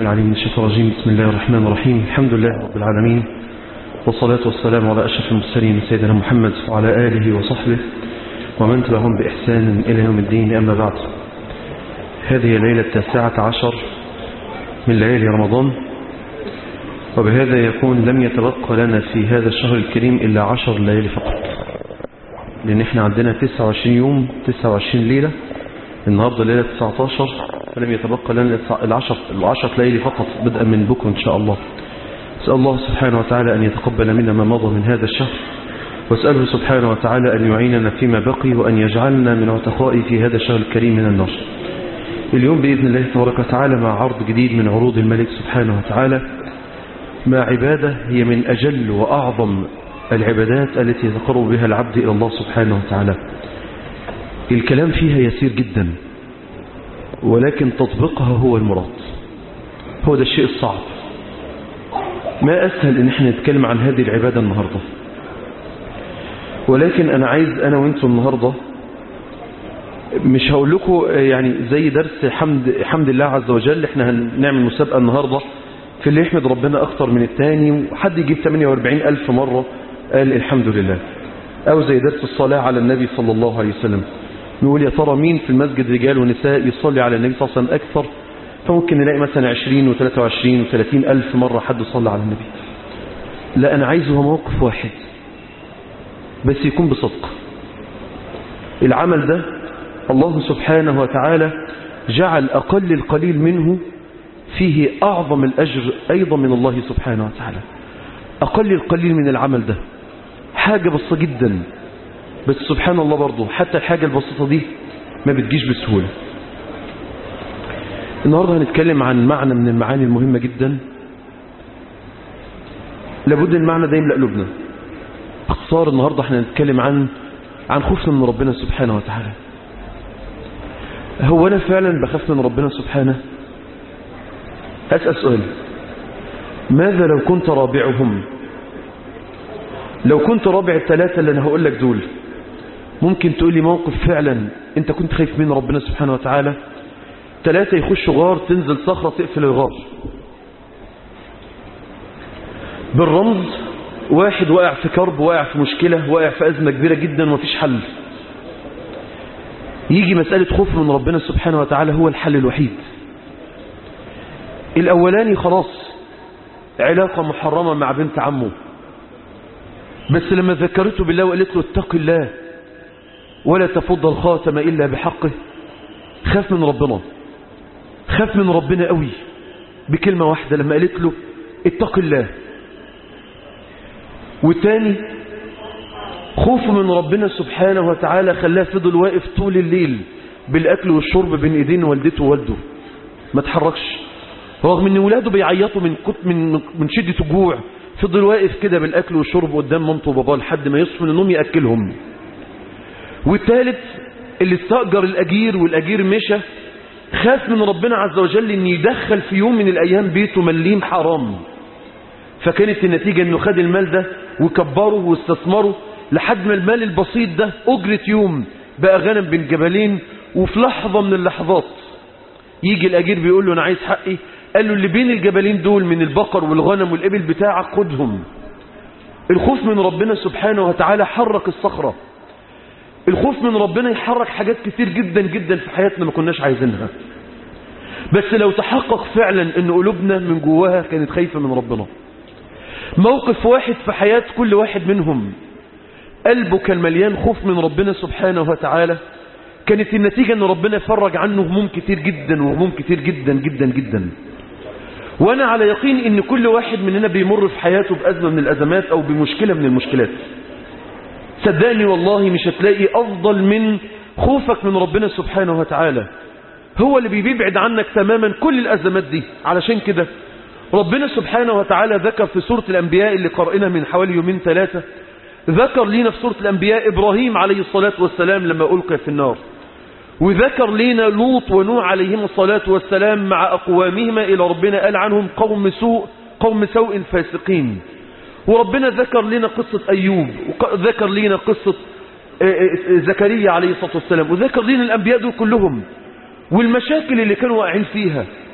العليم من الشيطان الرجيم بسم الله الرحمن الرحيم الحمد لله رب العالمين والصلاة والسلام على أشرف المرسلين سيدنا محمد وعلى آله وصحبه ومن تبعهم بإحسان إلى يوم الدين أما بعد هذه الليلة التاسعة عشر من ليالي رمضان وبهذا يكون لم يتبقى لنا في هذا الشهر الكريم إلا عشر ليالي فقط لأن احنا عندنا 29 يوم 29 ليلة النهاردة ليلة 19 فلم يتبقى لنا العشر, العشر ليالي فقط بدءا من بكرة إن شاء الله أسأل الله سبحانه وتعالى أن يتقبل منا ما مضى من هذا الشهر وأسأله سبحانه وتعالى أن يعيننا فيما بقي وأن يجعلنا من عتقاء في هذا الشهر الكريم من النار اليوم بإذن الله تبارك وتعالى مع عرض جديد من عروض الملك سبحانه وتعالى مع عبادة هي من أجل وأعظم العبادات التي يتقرب بها العبد إلى الله سبحانه وتعالى الكلام فيها يسير جدا ولكن تطبيقها هو المراد هو ده الشيء الصعب ما أسهل إن احنا نتكلم عن هذه العبادة النهاردة ولكن أنا عايز أنا وإنتم النهاردة مش هقول لكم يعني زي درس حمد, حمد الله عز وجل احنا هنعمل مسابقة النهاردة في اللي يحمد ربنا أكتر من التاني وحد يجيب 48 ألف مرة قال الحمد لله أو زي درس الصلاة على النبي صلى الله عليه وسلم نقول يا ترى مين في المسجد رجال ونساء يصلي على النبي صلى الله عليه وسلم أكثر فممكن نلاقي مثلا 20 و23 و30 ألف مرة حد صلى على النبي لا أنا عايزه موقف واحد بس يكون بصدق العمل ده الله سبحانه وتعالى جعل أقل القليل منه فيه أعظم الأجر أيضا من الله سبحانه وتعالى أقل القليل من العمل ده حاجة بسيطة جدا بس سبحان الله برضو حتى الحاجة البسيطة دي ما بتجيش بسهولة النهاردة هنتكلم عن معنى من المعاني المهمة جدا لابد المعنى ده يملأ قلوبنا باختصار النهاردة احنا هنتكلم عن عن خوفنا من ربنا سبحانه وتعالى هو أنا فعلا بخاف من ربنا سبحانه أسأل سؤال ماذا لو كنت رابعهم لو كنت رابع الثلاثة اللي أنا هقول لك دول ممكن تقول لي موقف فعلا أنت كنت خايف من ربنا سبحانه وتعالى ثلاثة يخشوا غار تنزل صخرة تقفل الغار بالرمز واحد واقع في كرب واقع في مشكلة واقع في أزمة كبيرة جدا ومفيش حل يجي مسألة خوف من ربنا سبحانه وتعالى هو الحل الوحيد الأولاني خلاص علاقة محرمة مع بنت عمه بس لما ذكرته بالله وقالت له اتق الله ولا تفض الخاتم إلا بحقه خاف من ربنا خاف من ربنا قوي بكلمة واحدة لما قالت له اتق الله والتاني خوف من ربنا سبحانه وتعالى خلاه فضل واقف طول الليل بالأكل والشرب بين ايدين والدته ووالده ما تحركش رغم ان ولاده بيعيطوا من من من شدة الجوع فضل واقف كده بالاكل والشرب قدام مامته وباباه لحد ما يصحوا من النوم ياكلهم والثالث اللي استأجر الاجير والاجير مشى خاف من ربنا عز وجل ان يدخل في يوم من الايام بيته مليم حرام فكانت النتيجة انه خد المال ده وكبره واستثمره لحد ما المال البسيط ده اجرة يوم بقى غنم بين جبلين وفي لحظة من اللحظات يجي الاجير بيقول له انا عايز حقي قال له اللي بين الجبلين دول من البقر والغنم والإبل بتاعك خدهم الخوف من ربنا سبحانه وتعالى حرك الصخرة الخوف من ربنا يحرك حاجات كتير جدا جدا في حياتنا ما كناش عايزينها بس لو تحقق فعلا ان قلوبنا من جواها كانت خايفة من ربنا موقف واحد في حياة كل واحد منهم قلبه كان مليان خوف من ربنا سبحانه وتعالى كانت النتيجة ان ربنا فرج عنه هموم كتير جدا وهموم كتير جدا جدا جدا وانا على يقين ان كل واحد مننا بيمر في حياته بأزمة من الأزمات او بمشكلة من المشكلات صدقني والله مش هتلاقي افضل من خوفك من ربنا سبحانه وتعالى هو اللي بيبعد عنك تماما كل الأزمات دي علشان كده ربنا سبحانه وتعالى ذكر في سورة الأنبياء اللي قرأنا من حوالي يومين ثلاثة ذكر لنا في سورة الأنبياء إبراهيم عليه الصلاة والسلام لما ألقى في النار وذكر لنا لوط ونوح عليهم الصلاة والسلام مع أقوامهما إلى ربنا قال عنهم قوم سوء قوم سوء فاسقين وربنا ذكر لنا قصة أيوب وذكر لنا قصة زكريا عليه الصلاة والسلام وذكر لنا الأنبياء دول كلهم والمشاكل اللي كانوا واقعين فيها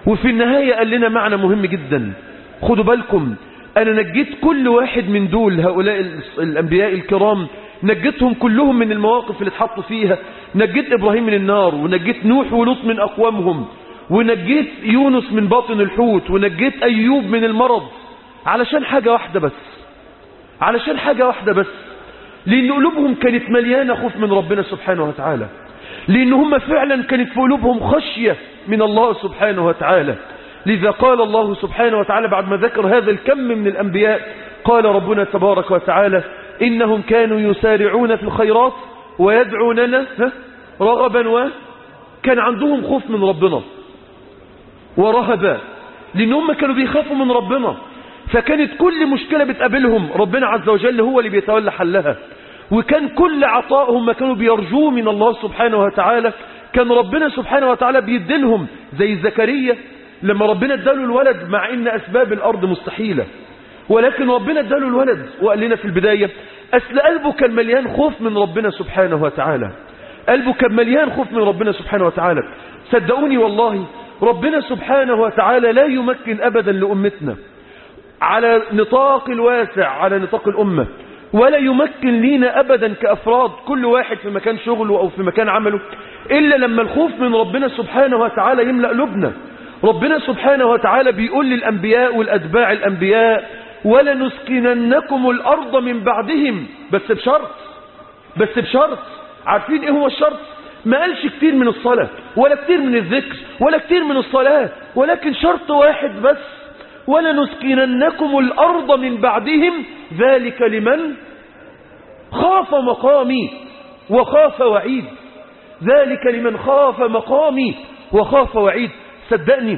وفي النهاية قال لنا معنى مهم جدا خدوا بالكم أنا نجيت كل واحد من دول هؤلاء الأنبياء الكرام نجيتهم كلهم من المواقف اللي اتحطوا فيها نجيت إبراهيم من النار ونجيت نوح ولوط من أقوامهم ونجيت يونس من باطن الحوت ونجيت أيوب من المرض علشان حاجة واحدة بس علشان حاجة واحدة بس لأن قلوبهم كانت مليانة خوف من ربنا سبحانه وتعالى لأن هم فعلا كانت في قلوبهم خشية من الله سبحانه وتعالى لذا قال الله سبحانه وتعالى بعد ما ذكر هذا الكم من الأنبياء قال ربنا تبارك وتعالى إنهم كانوا يسارعون في الخيرات ويدعوننا رغبا و كان عندهم خوف من ربنا ورهبا لأن هم كانوا بيخافوا من ربنا فكانت كل مشكلة بتقابلهم ربنا عز وجل هو اللي بيتولى حلها وكان كل عطائهم ما كانوا بيرجوه من الله سبحانه وتعالى كان ربنا سبحانه وتعالى بيدلهم زي زكريا لما ربنا اداله الولد مع ان اسباب الارض مستحيلة ولكن ربنا اداله الولد وقال لنا في البداية اصل قلبه كان مليان خوف من ربنا سبحانه وتعالى قلبه كان مليان خوف من ربنا سبحانه وتعالى صدقوني والله ربنا سبحانه وتعالى لا يمكن ابدا لامتنا على نطاق الواسع على نطاق الامة ولا يمكن لينا ابدا كافراد كل واحد في مكان شغله او في مكان عمله الا لما الخوف من ربنا سبحانه وتعالى يملأ قلوبنا ربنا سبحانه وتعالى بيقول للأنبياء والأتباع الأنبياء ولنسكننكم الأرض من بعدهم بس بشرط بس بشرط عارفين ايه هو الشرط ما قالش كتير من الصلاة ولا كتير من الذكر ولا كتير من الصلاة ولكن شرط واحد بس ولنسكننكم الأرض من بعدهم ذلك لمن خاف مقامي وخاف وعيد ذلك لمن خاف مقامي وخاف وعيد صدقني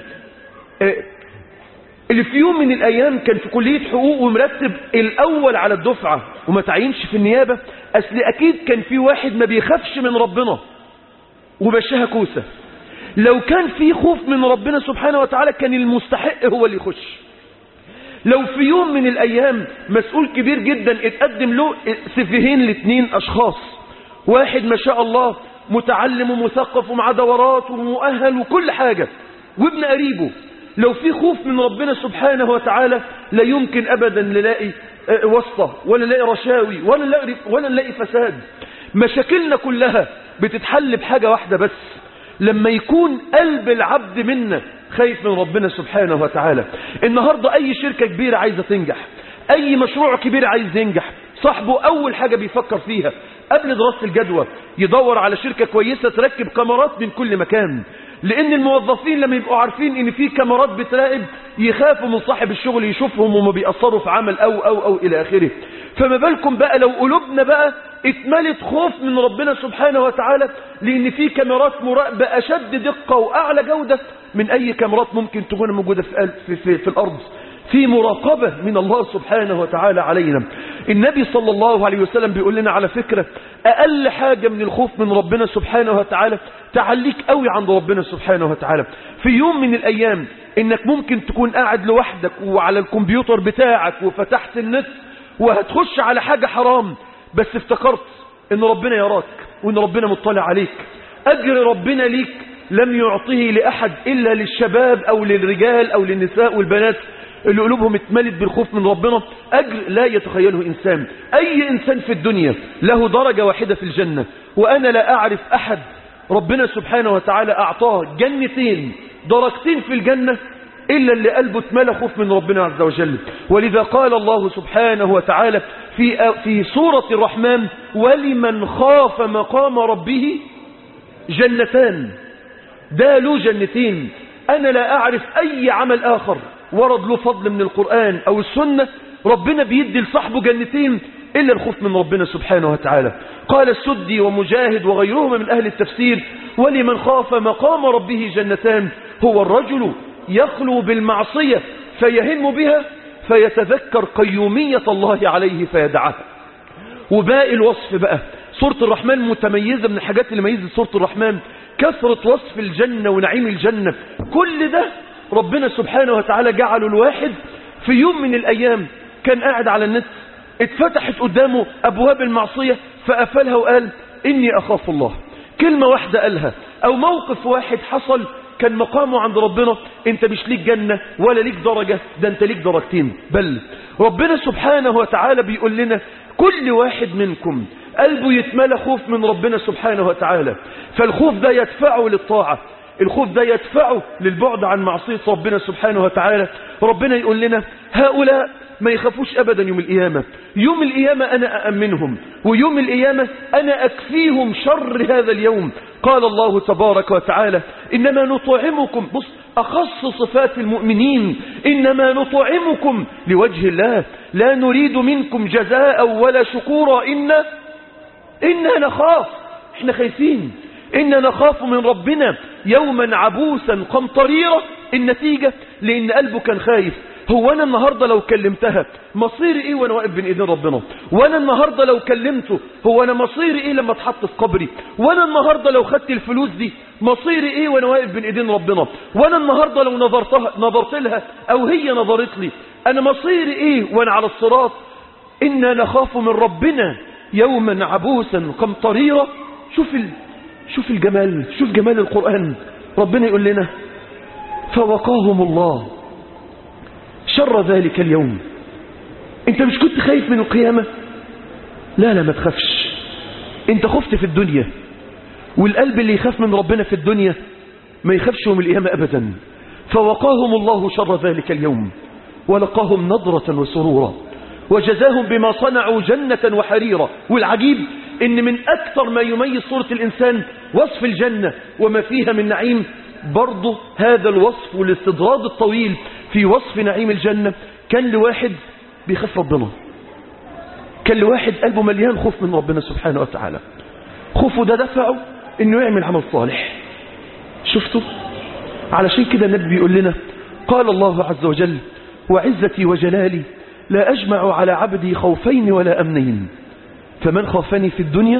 اللي في يوم من الأيام كان في كلية حقوق ومرتب الأول على الدفعة وما تعينش في النيابة أصل أكيد كان في واحد ما بيخافش من ربنا ومشاها كوسة لو كان في خوف من ربنا سبحانه وتعالى كان المستحق هو اللي يخش لو في يوم من الأيام مسؤول كبير جدا اتقدم له سفيهين لاثنين أشخاص واحد ما شاء الله متعلم ومثقف ومع دورات ومؤهل وكل حاجة وابن قريبه لو في خوف من ربنا سبحانه وتعالى لا يمكن أبدا نلاقي واسطة ولا نلاقي رشاوي ولا نلاقي, ولا نلاقي فساد مشاكلنا كلها بتتحل بحاجة واحدة بس لما يكون قلب العبد منا خايف من ربنا سبحانه وتعالى النهاردة أي شركة كبيرة عايزة تنجح أي مشروع كبير عايز ينجح صاحبه أول حاجة بيفكر فيها قبل دراسة الجدوى يدور على شركة كويسة تركب كاميرات من كل مكان لأن الموظفين لما يبقوا عارفين إن في كاميرات بتراقب يخافوا من صاحب الشغل يشوفهم وما بيأثروا في عمل أو أو أو إلى آخره فما بالكم بقى لو قلوبنا بقى اتملت خوف من ربنا سبحانه وتعالى لأن في كاميرات مراقبة أشد دقة وأعلى جودة من أي كاميرات ممكن تكون موجودة في, في, في, في الأرض في مراقبة من الله سبحانه وتعالى علينا النبي صلى الله عليه وسلم بيقول لنا على فكرة أقل حاجة من الخوف من ربنا سبحانه وتعالى تعليك قوي عند ربنا سبحانه وتعالى في يوم من الأيام إنك ممكن تكون قاعد لوحدك وعلى الكمبيوتر بتاعك وفتحت النت وهتخش على حاجة حرام بس افتكرت إن ربنا يراك وإن ربنا مطلع عليك أجر ربنا ليك لم يعطه لأحد إلا للشباب أو للرجال أو للنساء والبنات اللي قلوبهم اتملت بالخوف من ربنا أجر لا يتخيله إنسان أي إنسان في الدنيا له درجة واحدة في الجنة وأنا لا أعرف أحد ربنا سبحانه وتعالى أعطاه جنتين درجتين في الجنة إلا اللي قلبه اتملى خوف من ربنا عز وجل ولذا قال الله سبحانه وتعالى في, في سورة الرحمن ولمن خاف مقام ربه جنتان ده له جنتين أنا لا أعرف أي عمل آخر ورد له فضل من القرآن أو السنة ربنا بيدي لصاحبه جنتين إلا الخوف من ربنا سبحانه وتعالى قال السدي ومجاهد وغيرهما من أهل التفسير ولمن خاف مقام ربه جنتان هو الرجل يخلو بالمعصية فيهم بها فيتذكر قيومية الله عليه فيدعها وباقي الوصف بقى سورة الرحمن متميزة من الحاجات اللي ميزت سورة الرحمن كثرة وصف الجنة ونعيم الجنة كل ده ربنا سبحانه وتعالى جعله الواحد في يوم من الأيام كان قاعد على النت اتفتحت قدامه أبواب المعصية فقفلها وقال إني أخاف الله كلمة واحدة قالها أو موقف واحد حصل كان مقامه عند ربنا انت مش ليك جنة ولا ليك درجة ده انت ليك درجتين بل ربنا سبحانه وتعالى بيقول لنا كل واحد منكم قلبه يتملى خوف من ربنا سبحانه وتعالى فالخوف ده يدفعه للطاعة الخوف ده يدفعه للبعد عن معصية ربنا سبحانه وتعالى ربنا يقول لنا هؤلاء ما يخافوش أبدا يوم القيامة يوم القيامة أنا أأمنهم ويوم القيامة أنا أكفيهم شر هذا اليوم قال الله تبارك وتعالى إنما نطعمكم بص أخص صفات المؤمنين إنما نطعمكم لوجه الله لا نريد منكم جزاء ولا شكورا إنا إنا نخاف إحنا خايفين إنا نخاف من ربنا يوما عبوسا قمطريرا النتيجة لأن قلبه كان خايف هو أنا النهاردة لو كلمتها مصيري إيه وأنا واقف بين إيدين ربنا وأنا النهاردة لو كلمته هو أنا مصيري إيه لما اتحط في قبري وأنا النهاردة لو خدت الفلوس دي مصيري إيه وأنا واقف بين إيدين ربنا وأنا النهاردة لو نظرتها نظرت لها أو هي نظرت لي أنا مصيري إيه وأنا على الصراط إنا نخاف من ربنا يوما عبوسا قمطريرا شوف ال... شوف الجمال شوف جمال القرآن ربنا يقول لنا فوقاهم الله شر ذلك اليوم انت مش كنت خايف من القيامة لا لا ما تخافش انت خفت في الدنيا والقلب اللي يخاف من ربنا في الدنيا ما يخافش يوم القيامة ابدا فوقاهم الله شر ذلك اليوم ولقاهم نضرة وسرورا وجزاهم بما صنعوا جنة وحريرا والعجيب ان من اكثر ما يميز صورة الانسان وصف الجنة وما فيها من نعيم برضه هذا الوصف والاستدراج الطويل في وصف نعيم الجنة كان لواحد بيخاف ربنا كان لواحد قلبه مليان خوف من ربنا سبحانه وتعالى خوفه ده دفعه انه يعمل عمل صالح شفتوا علشان كده النبي بيقول لنا قال الله عز وجل وعزتي وجلالي لا أجمع على عبدي خوفين ولا أمنين فمن خافني في الدنيا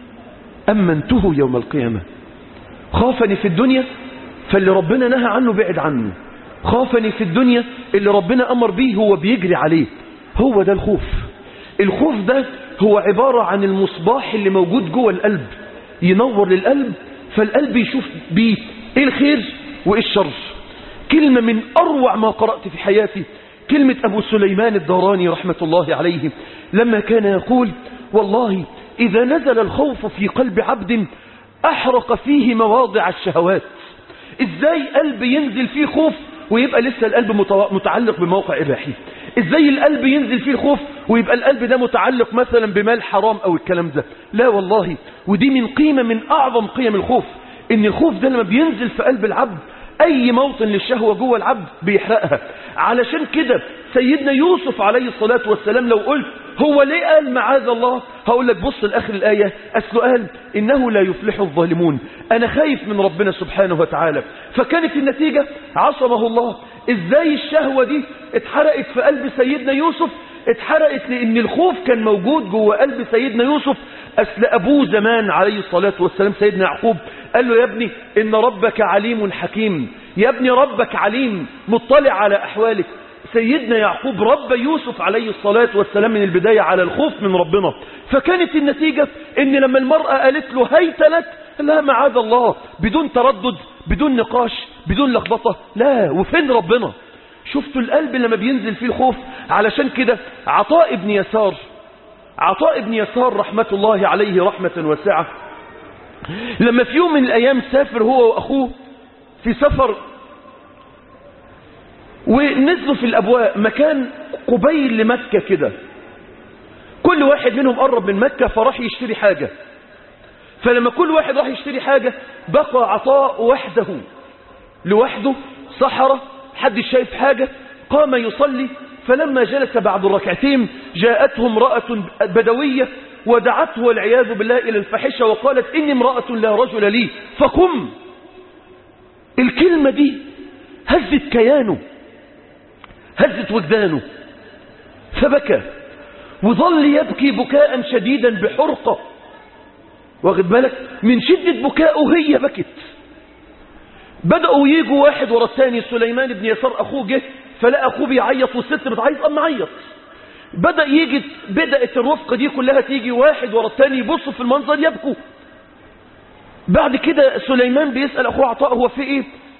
أمنته يوم القيامة خافني في الدنيا فاللي ربنا نهى عنه بعد عنه خافني في الدنيا اللي ربنا أمر به هو بيجري عليه هو ده الخوف الخوف ده هو عبارة عن المصباح اللي موجود جوه القلب ينور للقلب فالقلب يشوف بيه ايه الخير وايه الشر كلمة من أروع ما قرأت في حياتي كلمة أبو سليمان الداراني رحمة الله عليه لما كان يقول والله إذا نزل الخوف في قلب عبد أحرق فيه مواضع الشهوات إزاي قلب ينزل فيه خوف ويبقى لسه القلب متعلق بموقع إباحي إزاي القلب ينزل فيه الخوف ويبقى القلب ده متعلق مثلا بمال حرام أو الكلام ده لا والله ودي من قيمة من أعظم قيم الخوف إن الخوف ده لما بينزل في قلب العبد أي موطن للشهوة جوه العبد بيحرقها علشان كده سيدنا يوسف عليه الصلاة والسلام لو قلت هو ليه قال معاذ الله هقول لك بص لآخر الآية أسله قال إنه لا يفلح الظالمون أنا خايف من ربنا سبحانه وتعالى فكانت النتيجة عصمه الله إزاي الشهوة دي اتحرقت في قلب سيدنا يوسف اتحرقت لأن الخوف كان موجود جوه قلب سيدنا يوسف أسل أبوه زمان عليه الصلاة والسلام سيدنا يعقوب قال له يا ابني إن ربك عليم حكيم يا ابني ربك عليم مطلع على أحوالك سيدنا يعقوب ربى يوسف عليه الصلاة والسلام من البداية على الخوف من ربنا فكانت النتيجة ان لما المرأة قالت له هيت لك لا معاذ الله بدون تردد بدون نقاش بدون لخبطة لا وفين ربنا شفتوا القلب لما بينزل فيه الخوف علشان كده عطاء ابن يسار عطاء ابن يسار رحمة الله عليه رحمة واسعة لما في يوم من الأيام سافر هو وأخوه في سفر ونزلوا في الأبواء مكان قبيل لمكة كده كل واحد منهم قرب من مكة فراح يشتري حاجة فلما كل واحد راح يشتري حاجة بقى عطاء وحده لوحده صحراء حد شايف حاجة قام يصلي فلما جلس بعد الركعتين جاءته امرأة بدوية ودعته والعياذ بالله إلى الفحشة وقالت إني امرأة لا رجل لي فقم الكلمة دي هزت كيانه هزت وجدانه فبكى وظل يبكي بكاء شديدا بحرقة واخد بالك من شدة بكائه هي بكت بدأوا يجوا واحد ورا الثاني سليمان بن يسار أخوه جه فلقى أخوه بيعيط والست بتعيط قام معيط بدأ يجي بدأت الرفقة دي كلها تيجي واحد ورا الثاني يبصوا في المنظر يبكوا بعد كده سليمان بيسأل أخوه عطاء هو في إيه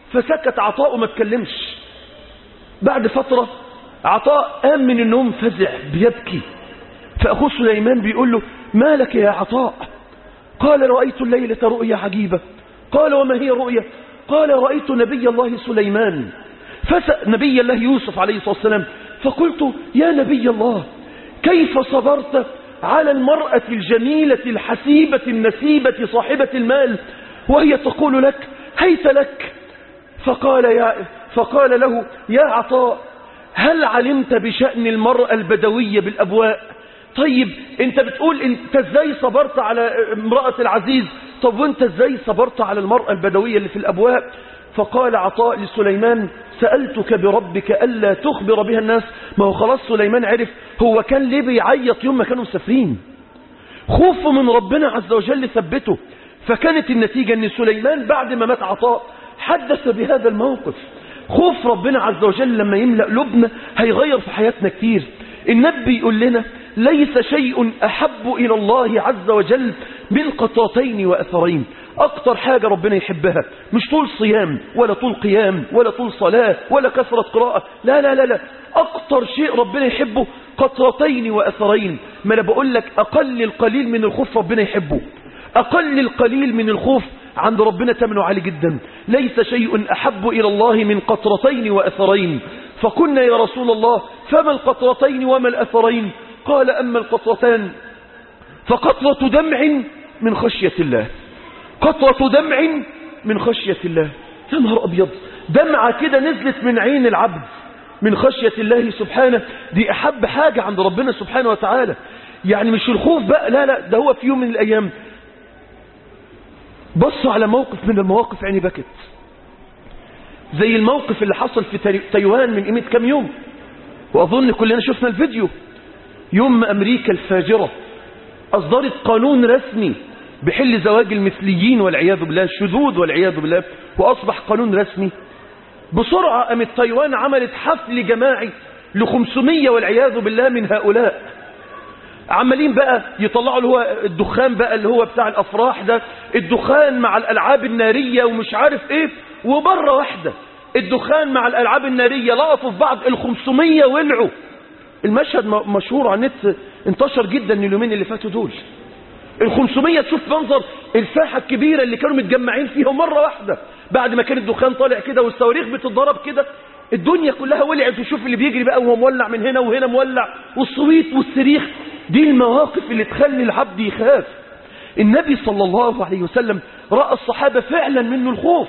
فسكت عطاء وما اتكلمش بعد فترة عطاء قام من النوم فزع بيبكي فأخوه سليمان بيقول له ما لك يا عطاء قال رأيت الليلة رؤيا عجيبة قال وما هي رؤيا قال رأيت نبي الله سليمان فسأل نبي الله يوسف عليه الصلاة والسلام فقلت يا نبي الله كيف صبرت على المرأة الجميلة الحسيبة النسيبة صاحبة المال وهي تقول لك هيت لك فقال, يا فقال له يا عطاء هل علمت بشأن المرأة البدوية بالأبواء طيب انت بتقول انت ازاي صبرت على امرأة العزيز طب وانت ازاي صبرت على المرأة البدوية اللي في الأبواء فقال عطاء لسليمان سألتك بربك ألا تخبر بها الناس ما هو خلاص سليمان عرف هو كان ليه بيعيط يوم ما كانوا مسافرين خوفه من ربنا عز وجل ثبته فكانت النتيجة ان سليمان بعد ما مات عطاء حدث بهذا الموقف خوف ربنا عز وجل لما يملأ لبنا هيغير في حياتنا كتير النبي يقول لنا ليس شيء أحب إلى الله عز وجل من قطرتين وأثرين أكتر حاجة ربنا يحبها مش طول صيام ولا طول قيام ولا طول صلاة ولا كثرة قراءة لا لا لا لا أكتر شيء ربنا يحبه قطرتين وأثرين ما أنا بقول لك أقل القليل من الخوف ربنا يحبه أقل القليل من الخوف عند ربنا ثمنه عالي جدا ليس شيء أحب إلى الله من قطرتين وأثرين فقلنا يا رسول الله فما القطرتين وما الأثرين قال أما القطرتان فقطرة دمع من خشية الله قطرة دمع من خشية الله يا نهار أبيض دمعة كده نزلت من عين العبد من خشية الله سبحانه دي أحب حاجة عند ربنا سبحانه وتعالى يعني مش الخوف بقى لا لا ده هو في يوم من الأيام بصوا على موقف من المواقف عيني بكت زي الموقف اللي حصل في تايوان من قيمة كام يوم وأظن كلنا شفنا الفيديو يوم أمريكا الفاجرة أصدرت قانون رسمي بحل زواج المثليين والعياذ بالله الشذوذ والعياذ بالله وأصبح قانون رسمي بسرعة قامت تايوان عملت حفل جماعي ل 500 والعياذ بالله من هؤلاء عمالين بقى يطلعوا اللي هو الدخان بقى اللي هو بتاع الأفراح ده الدخان مع الألعاب النارية ومش عارف ايه وبره واحدة الدخان مع الألعاب النارية لقطوا في بعض ال 500 ولعوا المشهد مشهور على النت انتشر جدا اليومين اللي فاتوا دول ال 500 تشوف منظر الساحة الكبيرة اللي كانوا متجمعين فيها مرة واحدة بعد ما كان الدخان طالع كده والصواريخ بتتضرب كده الدنيا كلها ولعت وشوف اللي بيجري بقى وهو مولع من هنا وهنا مولع والصويت والصريخ دي المواقف اللي تخلي العبد يخاف النبي صلى الله عليه وسلم رأى الصحابة فعلا منه الخوف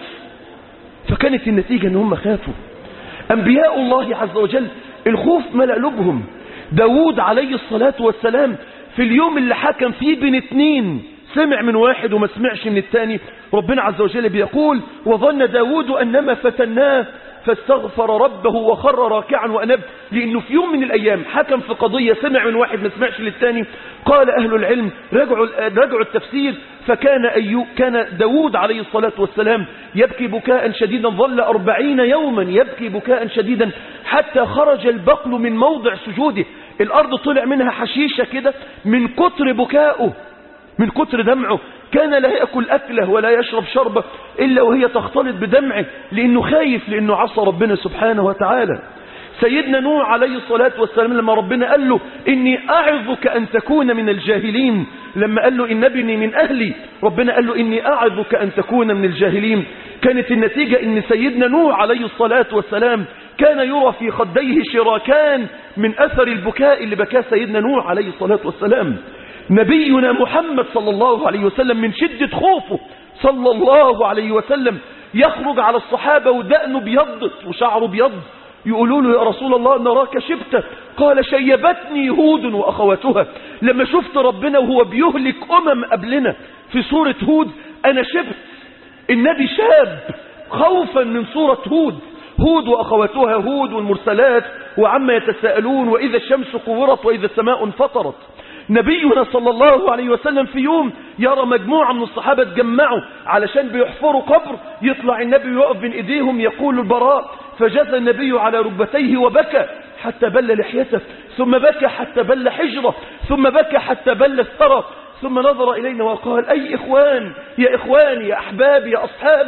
فكانت النتيجة ان هم خافوا أنبياء الله عز وجل الخوف ملأ قلوبهم داود عليه الصلاة والسلام في اليوم اللي حكم فيه بين اتنين سمع من واحد وما سمعش من التاني ربنا عز وجل بيقول وظن داود أنما فتناه فاستغفر ربه وخر راكعا وأنب لأنه في يوم من الأيام حكم في قضية سمع من واحد ما سمعش للتاني قال أهل العلم رجعوا, رجعوا التفسير فكان أيوب كان داود عليه الصلاة والسلام يبكي بكاء شديدا ظل أربعين يوما يبكي بكاء شديدا حتى خرج البقل من موضع سجوده الأرض طلع منها حشيشة كده من كتر بكائه من كتر دمعه كان لا يأكل أكله ولا يشرب شربه إلا وهي تختلط بدمعه لأنه خايف لأنه عصى ربنا سبحانه وتعالى سيدنا نوح عليه الصلاة والسلام لما ربنا قال له إني أعظك أن تكون من الجاهلين لما قال له إن ابني من أهلي ربنا قال له إني أعظك أن تكون من الجاهلين كانت النتيجة إن سيدنا نوح عليه الصلاة والسلام كان يرى في خديه شراكان من أثر البكاء اللي بكاه سيدنا نوح عليه الصلاة والسلام نبينا محمد صلى الله عليه وسلم من شدة خوفه صلى الله عليه وسلم يخرج على الصحابة ودقنه بيضت وشعره بيض يقولوا له يا رسول الله نراك شبت قال شيبتني هود وأخواتها لما شفت ربنا وهو بيهلك أمم قبلنا في سورة هود أنا شبت النبي شاب خوفا من سورة هود هود وأخواتها هود والمرسلات وعما يتساءلون وإذا الشمس قورت وإذا السماء انفطرت نبينا صلى الله عليه وسلم في يوم يرى مجموعة من الصحابة تجمعوا علشان بيحفروا قبر يطلع النبي ويقف بين ايديهم يقول البراء فجثى النبي على ركبتيه وبكى حتى بل لحيته ثم بكى حتى بل حجره ثم بكى حتى بل الثرى ثم نظر إلينا وقال أي إخوان يا إخواني يا أحبابي يا أصحابي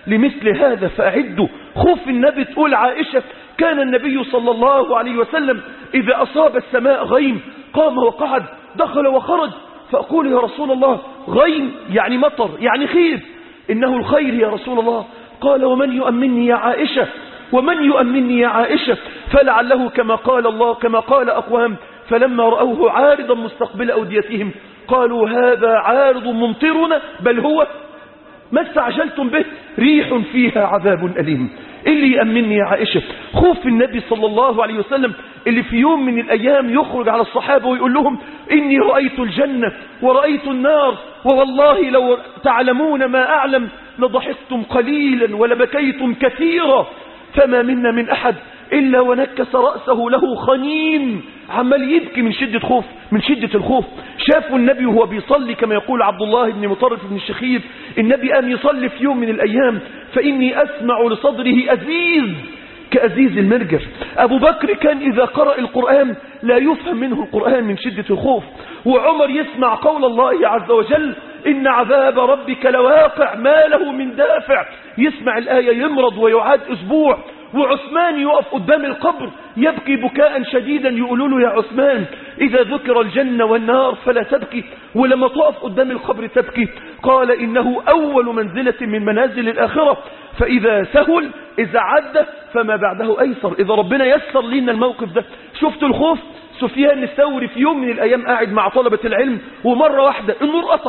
لمثل هذا فأعدوا خوف النبي تقول عائشة كان النبي صلى الله عليه وسلم إذا أصاب السماء غيم قام وقعد دخل وخرج فأقول يا رسول الله غيم يعني مطر يعني خير إنه الخير يا رسول الله قال ومن يؤمنني يا عائشة ومن يؤمنني يا عائشة فلعله كما قال الله كما قال أقوام فلما رأوه عارضا مستقبل أوديتهم قالوا هذا عارض ممطرنا بل هو ما استعجلتم به ريح فيها عذاب أليم اللي يأمنني يا عائشة خوف النبي صلى الله عليه وسلم اللي في يوم من الأيام يخرج على الصحابة ويقول لهم إني رأيت الجنة ورأيت النار ووالله لو تعلمون ما أعلم لضحكتم قليلا ولبكيتم كثيرا فما منا من أحد إلا ونكس رأسه له خنين عمال يبكي من شدة خوف من شدة الخوف شافوا النبي وهو بيصلي كما يقول عبد الله بن مطرف بن الشخير النبي قام يصلي في يوم من الأيام فإني أسمع لصدره أزيز كأزيز المرجر أبو بكر كان إذا قرأ القرآن لا يفهم منه القرآن من شدة الخوف وعمر يسمع قول الله عز وجل إن عذاب ربك لواقع ما له من دافع يسمع الآية يمرض ويعاد أسبوع وعثمان يقف قدام القبر يبكي بكاء شديدا يقولوا له يا عثمان إذا ذكر الجنة والنار فلا تبكي ولما تقف قدام القبر تبكي قال إنه أول منزلة من منازل الآخرة فإذا سهل إذا عد فما بعده أيسر إذا ربنا يسر لنا الموقف ده شفت الخوف سفيان الثوري في يوم من الأيام قاعد مع طلبة العلم ومرة واحدة النور قطع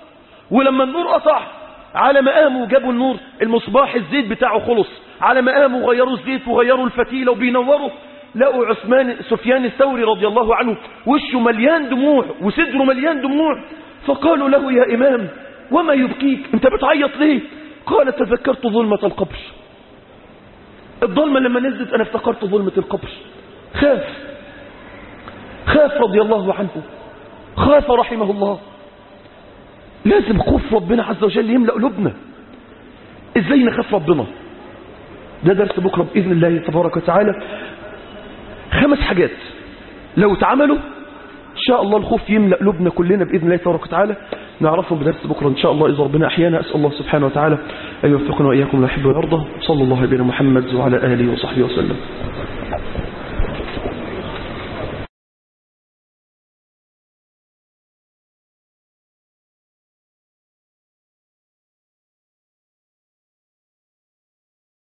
ولما النور قطع على ما قاموا جابوا النور المصباح الزيت بتاعه خلص على ما قاموا غيروا الزيت وغيروا الفتيلة وبينوروا لقوا عثمان سفيان الثوري رضي الله عنه وشه مليان دموع وصدره مليان دموع فقالوا له يا إمام وما يبكيك انت بتعيط ليه قال تذكرت ظلمة القبر الظلمة لما نزلت أنا افتكرت ظلمة القبر خاف خاف رضي الله عنه خاف رحمه الله لازم خوف ربنا عز وجل يملأ قلوبنا ازاي نخاف ربنا ده درس بكرة بإذن الله تبارك وتعالى خمس حاجات لو اتعملوا إن شاء الله الخوف يملأ قلوبنا كلنا بإذن الله تبارك وتعالى نعرفهم بدرس بكرة إن شاء الله إذا ربنا أحيانا أسأل الله سبحانه وتعالى أن يوفقنا وإياكم ويحب ويرضى صلى الله عليه محمد وعلى آله وصحبه وسلم